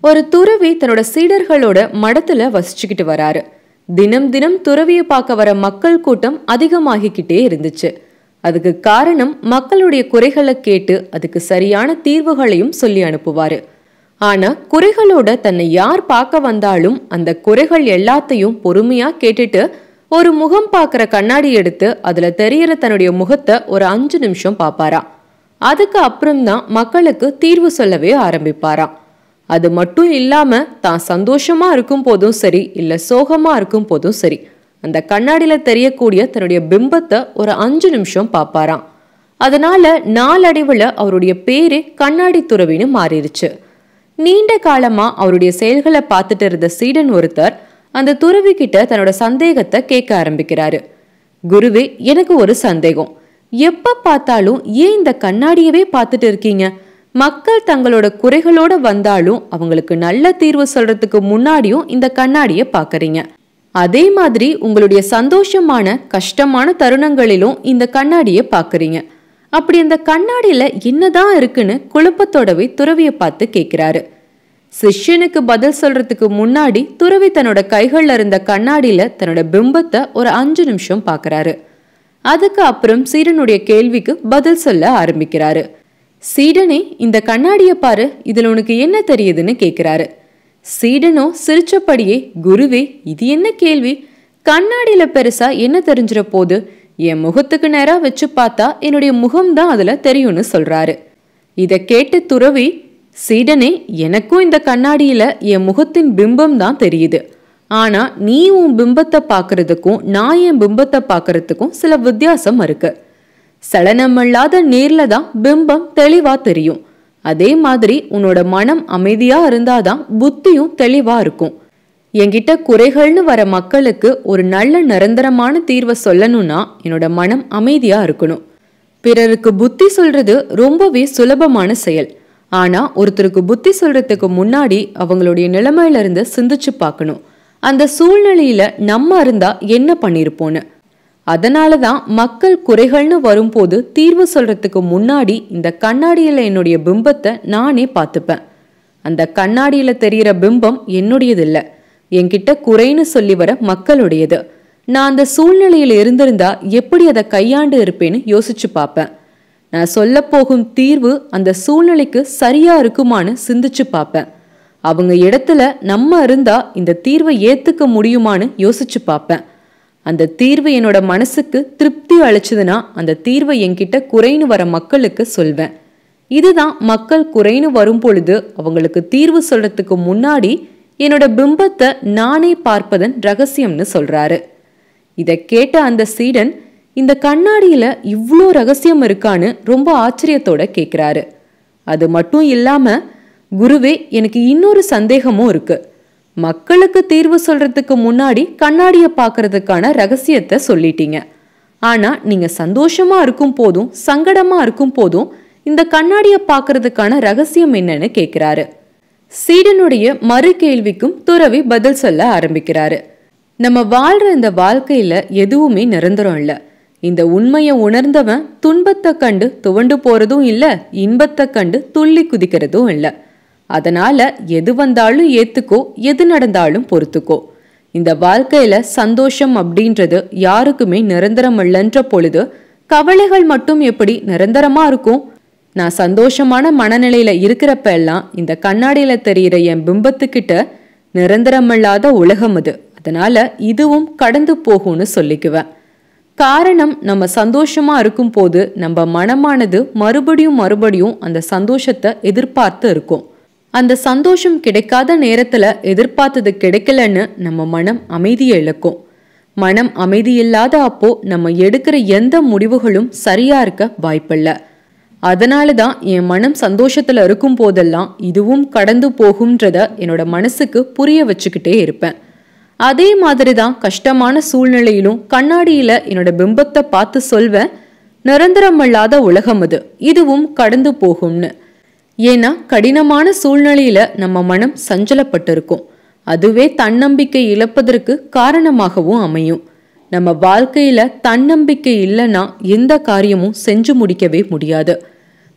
ஒரு துறவி தன்னோட சீடர்களோட மடத்துல வசிச்சுக்கிட்டு வராரு தினம் தினம் துறவியை பார்க்க வர மக்கள் கூட்டம் அதிகமாகிக்கிட்டே இருந்துச்சு அதுக்கு காரணம் மக்களுடைய குறைகளை கேட்டு அதுக்கு சரியான தீர்வுகளையும் சொல்லி அனுப்புவாரு ஆனா குறைகளோட தன்னை யார் பார்க்க வந்தாலும் அந்த குறைகள் எல்லாத்தையும் பொறுமையா கேட்டுட்டு ஒரு முகம் பார்க்குற கண்ணாடி எடுத்து அதுல தெரியற தன்னுடைய முகத்தை ஒரு அஞ்சு நிமிஷம் பார்ப்பாராம் அதுக்கு அப்புறம்தான் மக்களுக்கு தீர்வு சொல்லவே ஆரம்பிப்பாராம் அது மட்டும் இல்லாம தான் சந்தோஷமா இருக்கும் போதும் சரி இல்ல சோகமா இருக்கும் போதும் சரி அந்த கண்ணாடியில தெரியக்கூடிய தன்னுடைய பிம்பத்தை ஒரு அஞ்சு நிமிஷம் பார்ப்பாராம் அதனால நாளடைவுல அவருடைய பேரே கண்ணாடி துறவின்னு மாறிடுச்சு நீண்ட காலமா அவருடைய செயல்களை பார்த்துட்டு இருந்த சீடன் ஒருத்தர் அந்த துறவி கிட்ட தன்னோட சந்தேகத்தை கேட்க ஆரம்பிக்கிறாரு குருவே எனக்கு ஒரு சந்தேகம் எப்ப பார்த்தாலும் ஏன் இந்த கண்ணாடியவே பார்த்துட்டு இருக்கீங்க மக்கள் தங்களோட குறைகளோட வந்தாலும் அவங்களுக்கு நல்ல தீர்வு சொல்றதுக்கு முன்னாடியும் இந்த கண்ணாடியை பார்க்கறீங்க அதே மாதிரி உங்களுடைய சந்தோஷமான கஷ்டமான தருணங்களிலும் இந்த கண்ணாடியை பார்க்கறீங்க அப்படி அந்த கண்ணாடியில என்னதான் இருக்குன்னு குழப்பத்தோடவே துறவியை பார்த்து கேட்கிறாரு சிஷ்யனுக்கு பதில் சொல்றதுக்கு முன்னாடி துறவி தன்னோட கைகள்ல இருந்த கண்ணாடியில தன்னோட பிம்பத்தை ஒரு அஞ்சு நிமிஷம் பார்க்கறாரு அதுக்கு அப்புறம் சீடனுடைய கேள்விக்கு பதில் சொல்ல ஆரம்பிக்கிறாரு சீடனே இந்த கண்ணாடியை பாரு இதுல உனக்கு என்ன தெரியுதுன்னு கேக்குறாரு சீடனோ சிரிச்சபடியே குருவே இது என்ன கேள்வி கண்ணாடியில பெருசா என்ன தெரிஞ்சிட போது என் முகத்துக்கு நேரா வச்சு பார்த்தா என்னுடைய முகம்தான் அதுல தெரியும்னு சொல்றாரு இத கேட்டு துறவி சீடனே எனக்கும் இந்த கண்ணாடியில என் முகத்தின் பிம்பம் தான் தெரியுது ஆனா நீ உன் பிம்பத்தை பார்க்கறதுக்கும் நான் என் பிம்பத்தை பார்க்கறதுக்கும் சில வித்தியாசம் இருக்கு சலனமில்லாத நீர்ல தான் பிம்பம் தெளிவா தெரியும் அதே மாதிரி உன்னோட மனம் அமைதியா இருந்தாதான் புத்தியும் தெளிவா இருக்கும் என்கிட்ட குறைகள்னு வர மக்களுக்கு ஒரு நல்ல நிரந்தரமான தீர்வை சொல்லணும்னா என்னோட மனம் அமைதியா இருக்கணும் பிறருக்கு புத்தி சொல்றது ரொம்பவே சுலபமான செயல் ஆனா ஒருத்தருக்கு புத்தி சொல்றதுக்கு முன்னாடி அவங்களுடைய நிலைமையில இருந்து சிந்திச்சு பார்க்கணும் அந்த சூழ்நிலையில நம்ம இருந்தா என்ன பண்ணிருப்போன்னு அதனால தான் மக்கள் குறைகள்னு வரும்போது தீர்வு சொல்றதுக்கு முன்னாடி இந்த கண்ணாடியில என்னுடைய பிம்பத்தை நானே பார்த்துப்பேன் அந்த கண்ணாடியில தெரியிற பிம்பம் என்னுடையது இல்ல என்கிட்ட குறைன்னு சொல்லி வர மக்களுடையது நான் அந்த சூழ்நிலையில இருந்திருந்தா எப்படி அதை கையாண்டு இருப்பேன்னு யோசிச்சு பார்ப்பேன் நான் சொல்ல போகும் தீர்வு அந்த சூழ்நிலைக்கு சரியா இருக்குமான்னு சிந்திச்சு பார்ப்பேன் அவங்க இடத்துல நம்ம இருந்தா இந்த தீர்வை ஏத்துக்க முடியுமான்னு யோசிச்சு பார்ப்பேன் அந்த தீர்வு என்னோட மனசுக்கு திருப்தி அளிச்சதுன்னா அந்த தீர்வை என்கிட்ட குறைன்னு வர மக்களுக்கு சொல்வேன் இதுதான் மக்கள் குறைன்னு வரும் பொழுது அவங்களுக்கு தீர்வு சொல்றதுக்கு முன்னாடி என்னோட பிம்பத்தை நானே பார்ப்பதன் ரகசியம்னு சொல்றாரு இதை கேட்ட அந்த சீடன் இந்த கண்ணாடியில இவ்வளோ ரகசியம் இருக்கான்னு ரொம்ப ஆச்சரியத்தோட கேட்குறாரு அது மட்டும் இல்லாம குருவே எனக்கு இன்னொரு சந்தேகமும் இருக்கு மக்களுக்கு தீர்வு சொல்றதுக்கு முன்னாடி கண்ணாடியை பார்க்கறதுக்கான ரகசியத்தை சொல்லிட்டீங்க ஆனா நீங்க சந்தோஷமா இருக்கும் போதும் சங்கடமா இருக்கும் போதும் இந்த கண்ணாடியை பார்க்கறதுக்கான ரகசியம் என்னன்னு கேட்கிறாரு சீடனுடைய மறு கேள்விக்கும் துறவி பதில் சொல்ல ஆரம்பிக்கிறாரு நம்ம வாழ்ற இந்த வாழ்க்கையில எதுவுமே நிரந்தரம் இல்ல இந்த உண்மையை உணர்ந்தவன் துன்பத்தை கண்டு துவண்டு போறதும் இல்ல இன்பத்தை கண்டு துள்ளி குதிக்கிறதும் இல்ல அதனால எது வந்தாலும் ஏத்துக்கோ எது நடந்தாலும் பொறுத்துக்கோ இந்த வாழ்க்கையில சந்தோஷம் அப்படின்றது யாருக்குமே நிரந்தரம் இல்லைன்ற பொழுது கவலைகள் மட்டும் எப்படி நிரந்தரமா இருக்கும் நான் சந்தோஷமான மனநிலையில இருக்கிறப்ப எல்லாம் இந்த கண்ணாடியில தெரியிற என் பிம்பத்துக்கிட்ட நிரந்தரமில்லாத உலகம் அது அதனால இதுவும் கடந்து போகும்னு சொல்லிக்குவேன் காரணம் நம்ம சந்தோஷமா இருக்கும் போது நம்ம மனமானது மறுபடியும் மறுபடியும் அந்த சந்தோஷத்தை எதிர்பார்த்து இருக்கும் அந்த சந்தோஷம் கிடைக்காத நேரத்துல எதிர்பார்த்தது கிடைக்கலன்னு நம்ம மனம் அமைதியை இழக்கும் மனம் அமைதி இல்லாத அப்போ நம்ம எடுக்கிற எந்த முடிவுகளும் சரியா இருக்க வாய்ப்பில்லை அதனால தான் என் மனம் சந்தோஷத்துல இருக்கும் போதெல்லாம் இதுவும் கடந்து போகும்ன்றத என்னோட மனசுக்கு புரிய வச்சுக்கிட்டே இருப்பேன் அதே மாதிரி தான் கஷ்டமான சூழ்நிலையிலும் கண்ணாடியில என்னோட பிம்பத்தை பார்த்து சொல்வேன் நிரந்தரமல்லாத உலகம் அது இதுவும் கடந்து போகும்னு ஏன்னா கடினமான சூழ்நிலையில நம்ம மனம் சஞ்சலப்பட்டிருக்கும் அதுவே தன்னம்பிக்கை இழப்பதற்கு காரணமாகவும் அமையும் நம்ம வாழ்க்கையில தன்னம்பிக்கை இல்லைன்னா எந்த காரியமும் செஞ்சு முடிக்கவே முடியாது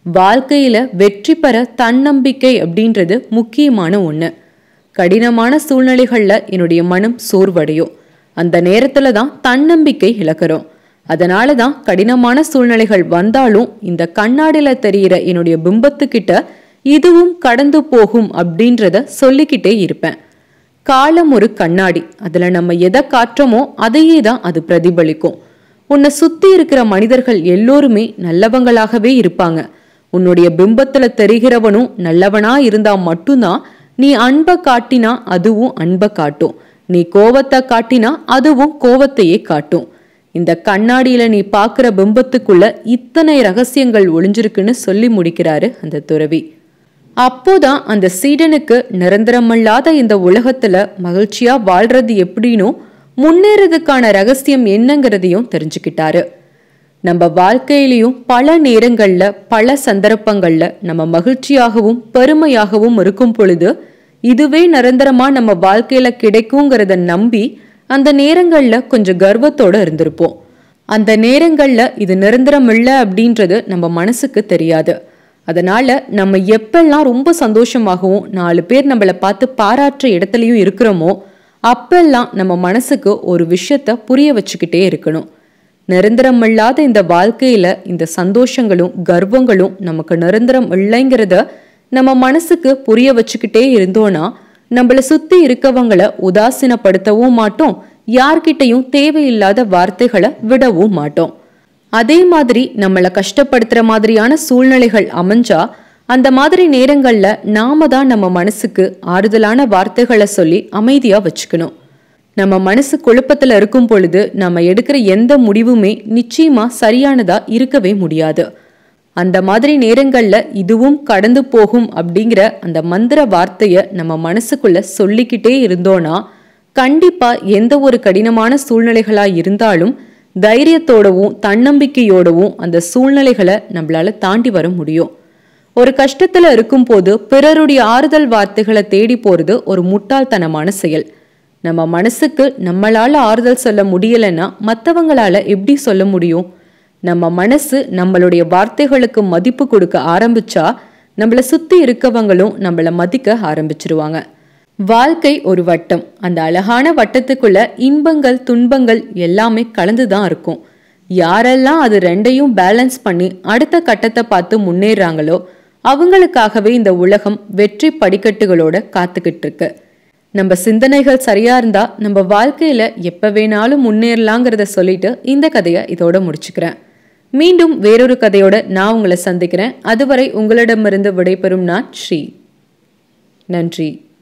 வாழ்க்கையில வெற்றி பெற தன்னம்பிக்கை அப்படின்றது முக்கியமான ஒண்ணு கடினமான சூழ்நிலைகள்ல என்னுடைய மனம் சோர்வடையும் அந்த நேரத்துல தான் தன்னம்பிக்கை இழக்கிறோம் அதனால தான் கடினமான சூழ்நிலைகள் வந்தாலும் இந்த கண்ணாடியில தெரியிற என்னுடைய பிம்பத்துக்கிட்ட இதுவும் கடந்து போகும் அப்படின்றத சொல்லிக்கிட்டே இருப்பேன் காலம் ஒரு கண்ணாடி அதுல நம்ம எதை காட்டுறோமோ அதையே தான் அது பிரதிபலிக்கும் உன்னை சுத்தி இருக்கிற மனிதர்கள் எல்லோருமே நல்லவங்களாகவே இருப்பாங்க உன்னுடைய பிம்பத்துல தெரிகிறவனும் நல்லவனா இருந்தா மட்டும்தான் நீ அன்பை காட்டினா அதுவும் அன்பை காட்டும் நீ கோவத்தை காட்டினா அதுவும் கோவத்தையே காட்டும் இந்த கண்ணாடியில நீ பார்க்குற பிம்பத்துக்குள்ள இத்தனை ரகசியங்கள் ஒளிஞ்சிருக்குன்னு சொல்லி முடிக்கிறாரு அந்த துறவி அப்போதான் அந்த சீடனுக்கு நிரந்தரமல்லாத இந்த உலகத்துல மகிழ்ச்சியா வாழ்றது எப்படின்னு முன்னேறதுக்கான ரகசியம் என்னங்கிறதையும் தெரிஞ்சுக்கிட்டாரு நம்ம வாழ்க்கையிலையும் பல நேரங்கள்ல பல சந்தர்ப்பங்கள்ல நம்ம மகிழ்ச்சியாகவும் பெருமையாகவும் இருக்கும் பொழுது இதுவே நிரந்தரமா நம்ம வாழ்க்கையில கிடைக்குங்கிறத நம்பி அந்த நேரங்கள்ல கொஞ்சம் கர்வத்தோட இருந்திருப்போம் அந்த நேரங்கள்ல இது நிரந்தரம் இல்லை அப்படின்றது நம்ம மனசுக்கு தெரியாது அதனால நம்ம எப்பெல்லாம் ரொம்ப சந்தோஷமாகவும் நாலு பேர் நம்மளை பார்த்து பாராட்டுற இடத்துலையும் இருக்கிறோமோ அப்பெல்லாம் நம்ம மனசுக்கு ஒரு விஷயத்த புரிய வச்சுக்கிட்டே இருக்கணும் நிரந்தரமில்லாத இந்த வாழ்க்கையில இந்த சந்தோஷங்களும் கர்வங்களும் நமக்கு நிரந்தரம் இல்லைங்கிறத நம்ம மனசுக்கு புரிய வச்சுக்கிட்டே இருந்தோம்னா நம்மள சுத்தி இருக்கவங்கள உதாசீனப்படுத்தவும் மாட்டோம் யார்கிட்டையும் தேவையில்லாத வார்த்தைகளை விடவும் மாட்டோம் அதே மாதிரி நம்மளை கஷ்டப்படுத்துற மாதிரியான சூழ்நிலைகள் அமைஞ்சா அந்த மாதிரி நேரங்கள்ல நாம தான் நம்ம மனசுக்கு ஆறுதலான வார்த்தைகளை சொல்லி அமைதியா வச்சுக்கணும் நம்ம மனசு குழப்பத்துல இருக்கும் பொழுது நம்ம எடுக்கிற எந்த முடிவுமே நிச்சயமா சரியானதா இருக்கவே முடியாது அந்த மாதிரி நேரங்கள்ல இதுவும் கடந்து போகும் அப்படிங்கிற அந்த மந்திர வார்த்தைய நம்ம மனசுக்குள்ள சொல்லிக்கிட்டே இருந்தோம்னா கண்டிப்பா எந்த ஒரு கடினமான சூழ்நிலைகளா இருந்தாலும் தைரியத்தோடவும் தன்னம்பிக்கையோடவும் அந்த சூழ்நிலைகளை நம்மளால தாண்டி வர முடியும் ஒரு கஷ்டத்துல இருக்கும்போது பிறருடைய ஆறுதல் வார்த்தைகளை தேடி போறது ஒரு முட்டாள்தனமான செயல் நம்ம மனசுக்கு நம்மளால ஆறுதல் சொல்ல முடியலன்னா மற்றவங்களால எப்படி சொல்ல முடியும் நம்ம மனசு நம்மளுடைய வார்த்தைகளுக்கு மதிப்பு கொடுக்க ஆரம்பிச்சா நம்மளை சுத்தி இருக்கவங்களும் நம்மள மதிக்க ஆரம்பிச்சிருவாங்க வாழ்க்கை ஒரு வட்டம் அந்த அழகான வட்டத்துக்குள்ள இன்பங்கள் துன்பங்கள் எல்லாமே கலந்து தான் இருக்கும் யாரெல்லாம் அது ரெண்டையும் பேலன்ஸ் பண்ணி அடுத்த கட்டத்தை பார்த்து முன்னேறாங்களோ அவங்களுக்காகவே இந்த உலகம் வெற்றி படிக்கட்டுகளோட காத்துக்கிட்டு இருக்கு நம்ம சிந்தனைகள் சரியா இருந்தா நம்ம வாழ்க்கையில எப்ப வேணாலும் முன்னேறலாங்கிறத சொல்லிட்டு இந்த கதையை இதோட முடிச்சுக்கிறேன் மீண்டும் வேறொரு கதையோட நான் உங்களை சந்திக்கிறேன் அதுவரை உங்களிடமிருந்து விடைபெறும் நான் ஸ்ரீ நன்றி